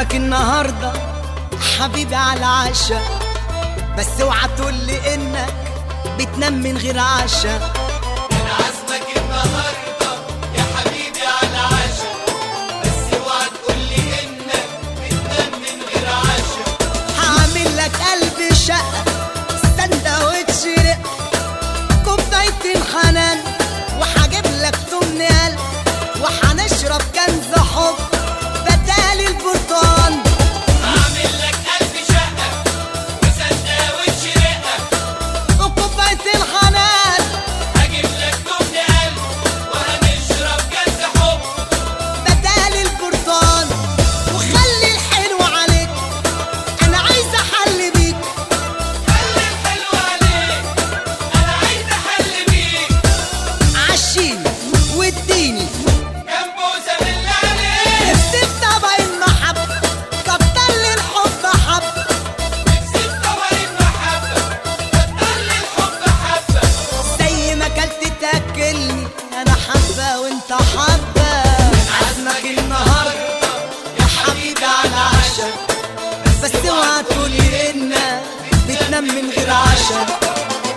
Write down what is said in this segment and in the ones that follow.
عازمك النهارده حبيبي على العشاء بس اوعى تقول لي انك بتنام من غير عشاء انا عازمك النهارده يا حبيبي على عشاء بس اوعى تقول لي انك بتنام من غير عشاء هعمل لك قلب شقة سندوتش رق كوبايتين حنان وهجيب لك تمن قلب وهنشرب كنز حب بدال البرتقال هعمل لك قلب شقه وسندوتش رقه وكوبايتين حنان هجيب لك تمن قلب وهنشرب كاس حب بدال البرتقال وخلي الحلو عليك انا عايزه احل بيك خلي الحلو عليك انا عايز احل بيك عشيني واديني جنبه بالله عليك نفسي في طبق المحبه كتر لي الحب حب نفسي في طبق المحبه كتر لي الحب حبه زي ما اكلت تاكلني انا حبه وانت حبه عزمك النهارده يا حبيبي على عشاء بس اوعى تقولي انك بتنام من غير عشاء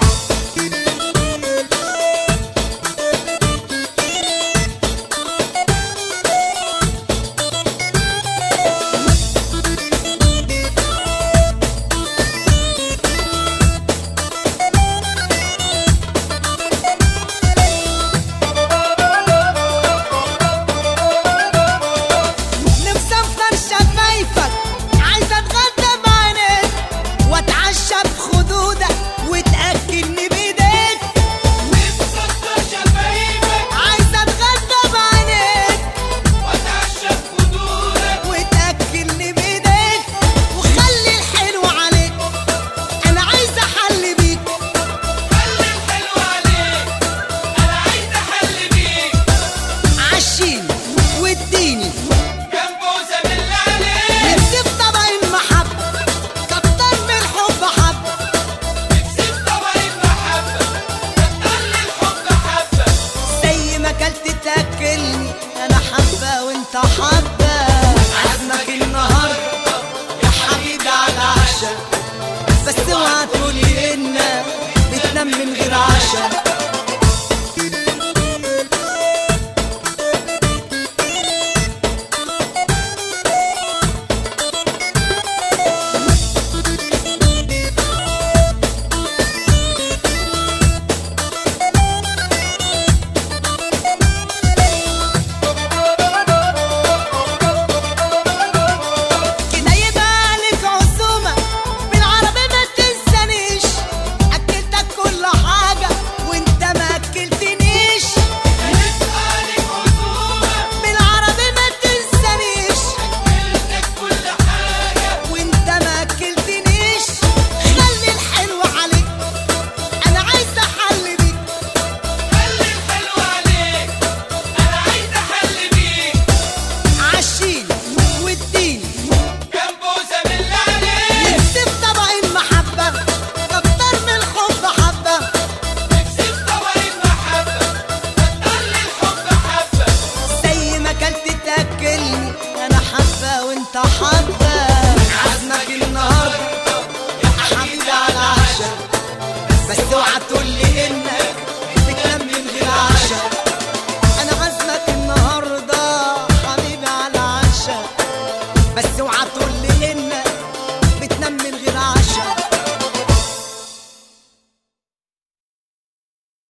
نمسفر شفايفك عايزه اتغدى بعينيك واتعشى بخدودك وتاكلني بايديك نفسك شفايفك عايزه اتغدى بعينيك واتعشى بخدودك وتاكلني بايديك وخلي الحلو عليك انا عايزه احل بيك خلي الحلو عليك انا عايز احل بيك عشيني واديني جنبه بالله عليك نفسي في طبق المحبه كتر من الحب حب نفسي في طبق المحبه كتر لي الحب حبه زي ما اكلت تاكلني انا حبه وانت حبه